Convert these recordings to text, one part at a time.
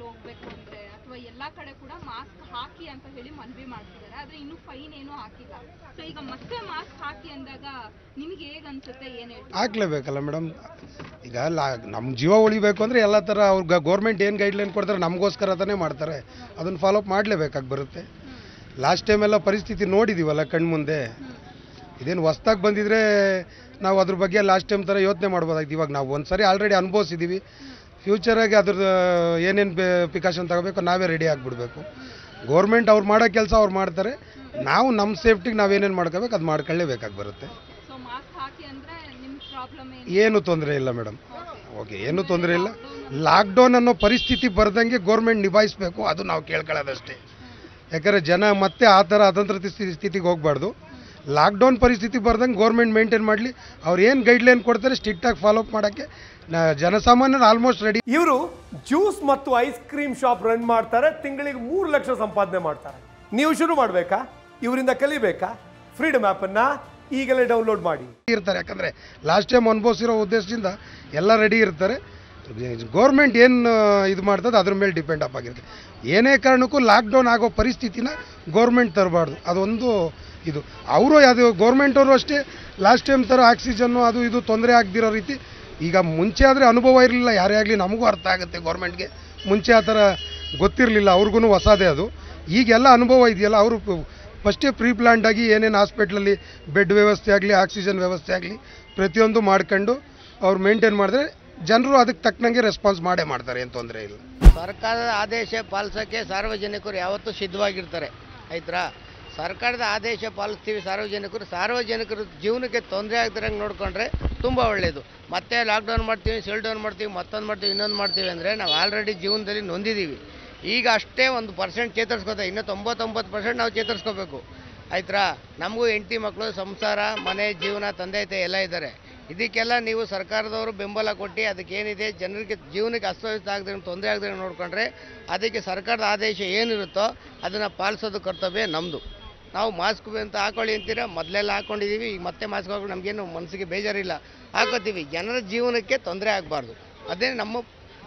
ಹೋಗ್ಬೇಕು ಅಂದ್ರೆ ಅಥವಾ ಎಲ್ಲಾ ಕಡೆ ಕೂಡ ಮಾಸ್ಕ್ ಹಾಕಿ ಅಂತ ಹೇಳಿ ಮನವಿ ಮಾಡ್ತಿದ್ದಾರೆ ಆದ್ರೆ ಇನ್ನು ಫೈನ್ ಏನು ಹಾಕಿಲ್ಲ ಸೊ ಈಗ ಮತ್ತೆ ಮಾಸ್ಕ್ ಹಾಕಿ ಅಂದಾಗ ನಿಮ್ಗೆ ಹೇಗ್ ಅನ್ಸುತ್ತೆ ಏನ್ ಹೇಳ್ತೀರಾ ಹಾಕ್ಲೇಬೇಕಲ್ಲ ಮೇಡಮ್ ಈಗ ಲಾ ನಮ್ಮ ಜೀವ ಉಳಿಬೇಕು ಅಂದರೆ ಎಲ್ಲ ಥರ ಅವ್ರಿಗೆ ಗೌರ್ಮೆಂಟ್ ಏನು ಗೈಡ್ಲೈನ್ ಕೊಡ್ತಾರೆ ನಮಗೋಸ್ಕರ ತಾನೇ ಮಾಡ್ತಾರೆ ಅದನ್ನು ಫಾಲೋಅಪ್ ಮಾಡಲೇಬೇಕಾಗಿ ಬರುತ್ತೆ ಲಾಸ್ಟ್ ಟೈಮ್ ಎಲ್ಲ ಪರಿಸ್ಥಿತಿ ನೋಡಿದ್ದೀವಲ್ಲ ಕಣ್ಮುಂದೆ ಇದೇನು ಹೊಸ್ದಾಗಿ ಬಂದಿದ್ರೆ ನಾವು ಅದ್ರ ಬಗ್ಗೆ ಲಾಸ್ಟ್ ಟೈಮ್ ಥರ ಯೋಚನೆ ಮಾಡ್ಬೋದಾಗಿತ್ತು ಇವಾಗ ನಾವು ಒಂದು ಸರಿ ಆಲ್ರೆಡಿ ಅನುಭವಿಸಿದ್ದೀವಿ ಫ್ಯೂಚರಾಗಿ ಅದ್ರದ್ದು ಏನೇನು ಬೇ ಪ್ರಿಕಾಷನ್ ತಗೋಬೇಕು ನಾವೇ ರೆಡಿ ಆಗಿಬಿಡ್ಬೇಕು ಗೌರ್ಮೆಂಟ್ ಅವ್ರು ಮಾಡೋ ಕೆಲಸ ಅವ್ರು ಮಾಡ್ತಾರೆ ನಾವು ನಮ್ಮ ಸೇಫ್ಟಿಗೆ ನಾವೇನೇನು ಮಾಡ್ಕೋಬೇಕು ಅದು ಮಾಡ್ಕೊಳ್ಳೇಬೇಕಾಗಿ ಬರುತ್ತೆ ಸೊ ಮಾಸ್ಕ್ ಹಾಕಿ ಅಂದ್ರೆ ನಿಮ್ ಪ್ರಾಬ್ಲಮ್ ಏನು ಏನು ತೊಂದರೆ ಇಲ್ಲ ಮೇಡಮ್ ಓಕೆ ಏನು ತೊಂದರೆ ಇಲ್ಲ ಲಾಕ್ಡೌನ್ ಅನ್ನೋ ಪರಿಸ್ಥಿತಿ ಬರ್ದಂಗೆ ಗೌರ್ಮೆಂಟ್ ನಿಭಾಯಿಸಬೇಕು ಅದು ನಾವು ಕೇಳ್ಕೊಳ್ಳೋದಷ್ಟೇ ಯಾಕಂದರೆ ಜನ ಮತ್ತೆ ಆ ಥರ ಅತಂತ್ರ ಸ್ಥಿತಿ- ಸ್ಥಿತಿಗೆ ಹೋಗಬಾರ್ದು ಲಾಕ್ಡೌನ್ ಪರಿಸ್ಥಿತಿ ಬರ್ದಂಗೆ ಗೌರ್ಮೆಂಟ್ ಮೇಂಟೈನ್ ಮಾಡಲಿ ಅವ್ರು ಏನು ಗೈಡ್ಲೈನ್ ಕೊಡ್ತಾರೆ ಸ್ಟ್ರಿಕ್ಟಾಗಿ ಫಾಲೋಅಪ್ ಮಾಡೋಕ್ಕೆ ನಾ ಜನಸಾಮಾನ್ಯರು ಆಲ್ಮೋಸ್ಟ್ ರೆಡಿ ಇವರು ಜ್ಯೂಸ್ ಮತ್ತು ಐಸ್ ಕ್ರೀಮ್ ಶಾಪ್ ರನ್ ಮಾಡ್ತಾರೆ ತಿಂಗಳಿಗೆ ಮೂರು ಲಕ್ಷ ಸಂಪಾದನೆ ಮಾಡ್ತಾರೆ ನೀವು ಶುರು ಮಾಡಬೇಕಾ ಇವರಿಂದ ಕಲಿಬೇಕಾ ಫ್ರೀಡಮ್ ಆ್ಯಪನ್ನು ಈಗಲೇ ಡೌನ್ಲೋಡ್ ಮಾಡಿ ಇರ್ತಾರೆ ಯಾಕಂದರೆ ಲಾಸ್ಟ್ ಟೈಮ್ ಅನುಭವಿಸಿರೋ ಉದ್ದೇಶದಿಂದ ಎಲ್ಲ ರೆಡಿ ಇರ್ತಾರೆ ಗೌರ್ಮೆಂಟ್ ಏನು ಇದು ಮಾಡ್ತದೆ ಅದ್ರ ಮೇಲೆ ಡಿಪೆಂಡ್ ಅಪ್ ಆಗಿರುತ್ತೆ ಏನೇ ಕಾರಣಕ್ಕೂ ಲಾಕ್ಡೌನ್ ಆಗೋ ಪರಿಸ್ಥಿತಿನ ಗೌರ್ಮೆಂಟ್ ತರಬಾರ್ದು ಅದೊಂದು ಇದು ಅವರು ಅದು ಗೌರ್ಮೆಂಟ್ ಅವರು ಅಷ್ಟೇ ಲಾಸ್ಟ್ ಟೈಮ್ ಥರ ಆಕ್ಸಿಜನ್ನು ಅದು ಇದು ತೊಂದರೆ ಆಗದಿರೋ ರೀತಿ ಈಗ ಮುಂಚೆ ಆದರೆ ಅನುಭವ ಇರಲಿಲ್ಲ ಯಾರೇ ಆಗಲಿ ನಮಗೂ ಅರ್ಥ ಆಗುತ್ತೆ ಗೌರ್ಮೆಂಟ್ಗೆ ಮುಂಚೆ ಆ ಥರ ಗೊತ್ತಿರಲಿಲ್ಲ ಅವ್ರಿಗೂ ಹೊಸದೇ ಅದು ಈಗೆಲ್ಲ ಅನುಭವ ಇದೆಯಲ್ಲ ಅವರು ಫಸ್ಟೇ ಪ್ರೀ ಪ್ಲಾನ್ಡ್ ಆಗಿ ಏನೇನು ಹಾಸ್ಪಿಟ್ಲಲ್ಲಿ ಬೆಡ್ ವ್ಯವಸ್ಥೆ ಆಗಲಿ ಆಕ್ಸಿಜನ್ ವ್ಯವಸ್ಥೆ ಆಗಲಿ ಪ್ರತಿಯೊಂದು ಮಾಡ್ಕೊಂಡು ಅವ್ರು ಮೇಂಟೈನ್ ಮಾಡಿದ್ರೆ ಜನರು ಅದಕ್ಕೆ ತಕ್ಕನಂಗೆ ರೆಸ್ಪಾನ್ಸ್ ಮಾಡೇ ಮಾಡ್ತಾರೆ ಏನು ತೊಂದರೆ ಇಲ್ಲ ಸರ್ಕಾರದ ಆದೇಶ ಪಾಲಿಸೋಕ್ಕೆ ಸಾರ್ವಜನಿಕರು ಯಾವತ್ತೂ ಸಿದ್ಧವಾಗಿರ್ತಾರೆ ಆಯ್ತಾ ಸರ್ಕಾರದ ಆದೇಶ ಪಾಲಿಸ್ತೀವಿ ಸಾರ್ವಜನಿಕರು ಸಾರ್ವಜನಿಕರ ಜೀವನಕ್ಕೆ ತೊಂದರೆ ಆಗ್ದಿರಂಗೆ ನೋಡಿಕೊಂಡ್ರೆ ತುಂಬ ಒಳ್ಳೆಯದು ಮತ್ತೆ ಲಾಕ್ಡೌನ್ ಮಾಡ್ತೀವಿ ಸೆಲ್ ಡೌನ್ ಮಾಡ್ತೀವಿ ಮತ್ತೊಂದು ಮಾಡ್ತೀವಿ ಇನ್ನೊಂದು ಮಾಡ್ತೀವಿ ಅಂದರೆ ನಾವು ಆಲ್ರೆಡಿ ಜೀವನದಲ್ಲಿ ನೊಂದಿದ್ದೀವಿ ಈಗ ಅಷ್ಟೇ ಒಂದು ಪರ್ಸೆಂಟ್ ಚೇತರಿಸ್ಕೋತಾರೆ ಇನ್ನೂ ತೊಂಬತ್ತೊಂಬತ್ತು ಪರ್ಸೆಂಟ್ ನಾವು ಚೇತರಿಸ್ಕೋಬೇಕು ಆಯ್ತಾ ನಮಗೂ ಹೆಂಡತಿ ಮಕ್ಕಳು ಸಂಸಾರ ಮನೆ ಜೀವನ ತಂದೆ ತಾಯಿ ಎಲ್ಲ ಇದ್ದಾರೆ ಇದಕ್ಕೆಲ್ಲ ನೀವು ಸರ್ಕಾರದವರು ಬೆಂಬಲ ಕೊಟ್ಟು ಅದಕ್ಕೆ ಏನಿದೆ ಜನರಿಗೆ ಜೀವನಕ್ಕೆ ಅಸ್ತವ್ಯಸ್ತ ಆಗದೆ ತೊಂದರೆ ಆಗದೆ ನೋಡ್ಕೊಂಡ್ರೆ ಅದಕ್ಕೆ ಸರ್ಕಾರದ ಆದೇಶ ಏನಿರುತ್ತೋ ಅದನ್ನು ಪಾಲಿಸೋದು ಕರ್ತವ್ಯ ನಮ್ಮದು ನಾವು ಮಾಸ್ಕ್ ಅಂತ ಹಾಕೊಳ್ಳಿ ಅಂತೀರಾ ಮೊದಲೆಲ್ಲ ಹಾಕೊಂಡಿದ್ದೀವಿ ಈಗ ಮತ್ತೆ ಮಾಸ್ಕ್ ಹಾಕೊಂಡು ನಮಗೇನು ಮನಸ್ಸಿಗೆ ಬೇಜಾರಿಲ್ಲ ಹಾಕೋತೀವಿ ಜನರ ಜೀವನಕ್ಕೆ ತೊಂದರೆ ಆಗಬಾರ್ದು ಅದೇ ನಮ್ಮ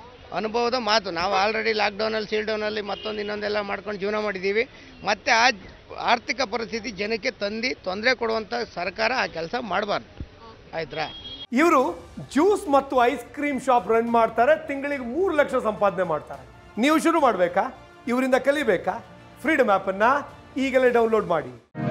ಅನುಭವದ ಮಾತು ನಾವು ಆಲ್ರೆಡಿ ಲಾಕ್ಡೌನಲ್ಲಿ ಸೀಲ್ಡೌನಲ್ಲಿ ಮತ್ತೊಂದು ಇನ್ನೊಂದೆಲ್ಲ ಮಾಡ್ಕೊಂಡು ಜೀವನ ಮಾಡಿದ್ದೀವಿ ಮತ್ತೆ ಆ ಆರ್ಥಿಕ ಪರಿಸ್ಥಿತಿ ಜನಕ್ಕೆ ತಂದು ತೊಂದರೆ ಕೊಡುವಂಥ ಸರ್ಕಾರ ಆ ಕೆಲಸ ಮಾಡಬಾರ್ದು ಆಯ್ತಾ ಇವರು ಜ್ಯೂಸ್ ಮತ್ತು ಐಸ್ ಕ್ರೀಮ್ ಶಾಪ್ ರನ್ ಮಾಡ್ತಾರೆ ತಿಂಗಳಿಗೆ ಮೂರು ಲಕ್ಷ ಸಂಪಾದನೆ ಮಾಡ್ತಾರೆ ನೀವು ಶುರು ಮಾಡಬೇಕಾ ಇವರಿಂದ ಕಲಿಬೇಕಾ ಫ್ರೀಡಮ್ ಆ್ಯಪನ್ನು ಈಗಲೇ ಡೌನ್ಲೋಡ್ ಮಾಡಿ